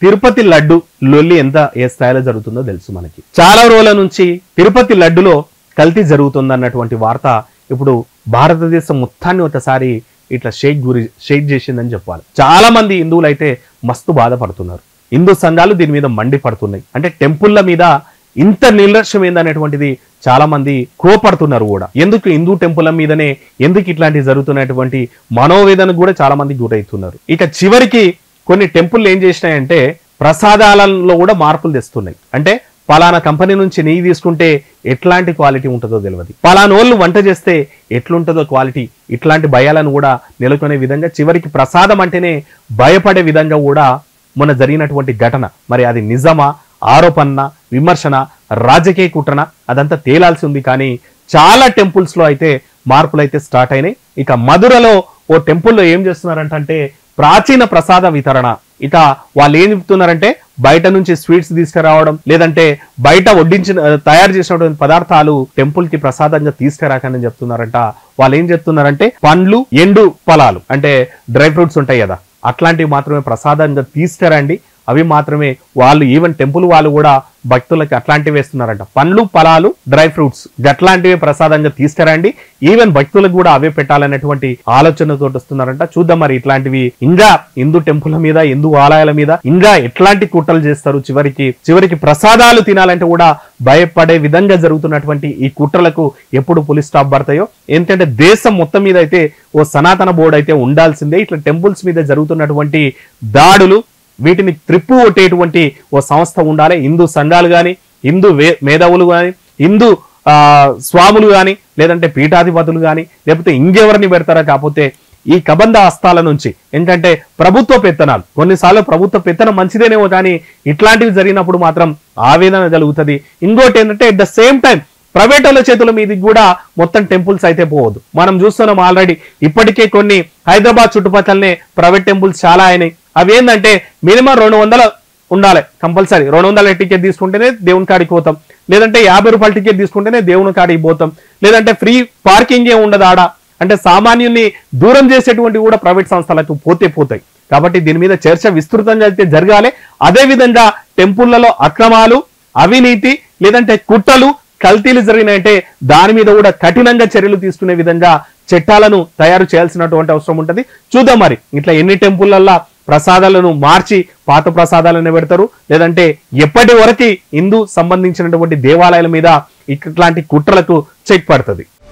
తిరుపతి లడ్డు లొల్లి ఎంత ఏ స్థాయిలో జరుగుతుందో తెలుసు మనకి చాలా రోజుల నుంచి తిరుపతి లడ్డులో కల్తీ జరుగుతుందన్నటువంటి వార్త ఇప్పుడు భారతదేశం మొత్తాన్ని ఒకసారి ఇట్లా షేక్ గురి షేక్ చేసిందని చెప్పాలి చాలా మంది హిందువులు అయితే మస్తు బాధపడుతున్నారు హిందూ సంఘాలు దీని మీద మండిపడుతున్నాయి అంటే టెంపుల్ల మీద ఇంత నిర్లక్ష్యం ఏందనేటువంటిది చాలా మంది కోపడుతున్నారు కూడా ఎందుకు హిందూ టెంపుల్ మీదనే ఎందుకు ఇట్లాంటివి జరుగుతున్నటువంటి మనోవేదన కూడా చాలా మంది గురవుతున్నారు ఇక చివరికి కొన్ని టెంపుల్ ఏం చేసినాయంటే ప్రసాదాలలో కూడా మార్పులు తెస్తున్నాయి అంటే పలానా కంపెనీ నుంచి నెయ్యి తీసుకుంటే ఎట్లాంటి క్వాలిటీ ఉంటుందో తెలియదు పలానా వాళ్ళు వంట చేస్తే ఎట్లుంటుందో క్వాలిటీ ఇట్లాంటి భయాలను కూడా నెలకొనే విధంగా చివరికి ప్రసాదం అంటేనే భయపడే విధంగా కూడా మొన్న జరిగినటువంటి ఘటన మరి అది నిజమా ఆరోపణ విమర్శన రాజకీయ కుట్రన అదంతా తేలాల్సి ఉంది కానీ చాలా టెంపుల్స్ లో అయితే మార్పులు అయితే స్టార్ట్ అయినాయి ఇక మధురలో ఓ టెంపుల్లో ఏం చేస్తున్నారంటే ప్రాచీన ప్రసాద వితరణ ఇక వాళ్ళు ఏం చెప్తున్నారంటే బయట నుంచి స్వీట్స్ తీసుకురావడం లేదంటే బయట వడ్డించిన తయారు చేసినటువంటి పదార్థాలు టెంపుల్ కి ప్రసాదంగా తీసుకురాకని చెప్తున్నారంట వాళ్ళు ఏం చెప్తున్నారంటే పండ్లు ఎండు ఫలాలు అంటే డ్రై ఫ్రూట్స్ ఉంటాయి కదా అట్లాంటివి మాత్రమే ప్రసాదంగా తీసుకురండి అవి మాత్రమే వాళ్ళు ఈవెన్ టెంపుల్ వాళ్ళు కూడా భక్తులకి అట్లాంటివి వేస్తున్నారంట పండ్లు ఫలాలు డ్రై ఫ్రూట్స్ అట్లాంటివి ప్రసాదంగా తీసుకురండి ఈవెన్ భక్తులకు కూడా అవే పెట్టాలనేటువంటి ఆలోచనతో వస్తున్నారంట చూద్దాం మరి ఇట్లాంటివి ఇంకా హిందూ టెంపుల్ మీద హిందూ ఆలయాల మీద ఇంకా ఎట్లాంటి కుట్రలు చేస్తారు చివరికి చివరికి ప్రసాదాలు తినాలంటే కూడా భయపడే విధంగా జరుగుతున్నటువంటి ఈ కుట్రలకు ఎప్పుడు పోలీస్ స్టాప్ పడతాయో ఏంటంటే దేశం మొత్తం మీద అయితే ఓ సనాతన బోర్డు అయితే ఉండాల్సిందే ఇట్లా టెంపుల్స్ మీద జరుగుతున్నటువంటి దాడులు వీటిని త్రిప్పు కొట్టేటువంటి ఓ సంస్థ ఉండాలి హిందూ సంఘాలు కానీ హిందూ వే- మేధావులు కానీ హిందూ ఆ, స్వాములు కానీ లేదంటే పీఠాధిపతులు కానీ లేకపోతే ఇంకెవరిని పెడతారా కాకపోతే ఈ కబంధ హస్తాల నుంచి ఏంటంటే ప్రభుత్వ పెత్తనాలు కొన్నిసార్లు ప్రభుత్వ పెత్తనం మంచిదేనేమో కానీ ఇట్లాంటివి జరిగినప్పుడు మాత్రం ఆవేదన కలుగుతుంది ఇంకోటి ఏంటంటే at the same time private వాళ్ళ చేతుల మీదకి కూడా మొత్తం టెంపుల్స్ అయితే పోవద్దు మనం చూస్తున్నాం ఆల్రెడీ ఇప్పటికే కొన్ని హైదరాబాద్ చుట్టుపక్కలనే ప్రైవేట్ టెంపుల్స్ చాలా అయినాయి అవి ఏంటంటే మినిమం రెండు వందల ఉండాలి కంపల్సరీ రెండు వందల టికెట్ తీసుకుంటేనే దేవుని కాడికి పోతాం లేదంటే యాభై రూపాయల టికెట్ తీసుకుంటేనే దేవుని కాడికి పోతాం లేదంటే ఫ్రీ పార్కింగ్ ఏ ఉండదు ఆడ అంటే సామాన్యుల్ని దూరం చేసేటువంటి కూడా ప్రైవేట్ సంస్థలకు పోతే పోతాయి కాబట్టి దీని మీద చర్చ విస్తృతంగా అయితే జరగాలి అదే విధంగా టెంపుల్లలో అక్రమాలు అవినీతి లేదంటే కుట్రలు కల్తీలు జరిగినాయంటే దాని మీద కూడా కఠినంగా చర్యలు తీసుకునే విధంగా చట్టాలను తయారు చేయాల్సినటువంటి అవసరం ఉంటుంది చూద్దాం మరి ఇట్లా ఎన్ని టెంపుల్లల్లా ప్రసాదాలను మార్చి పాత ప్రసాదాలను పెడతారు లేదంటే ఎప్పటి వరకు హిందూ సంబంధించినటువంటి దేవాలయాల మీద ఇట్లాంటి కుట్రలకు చెక్ పడుతుంది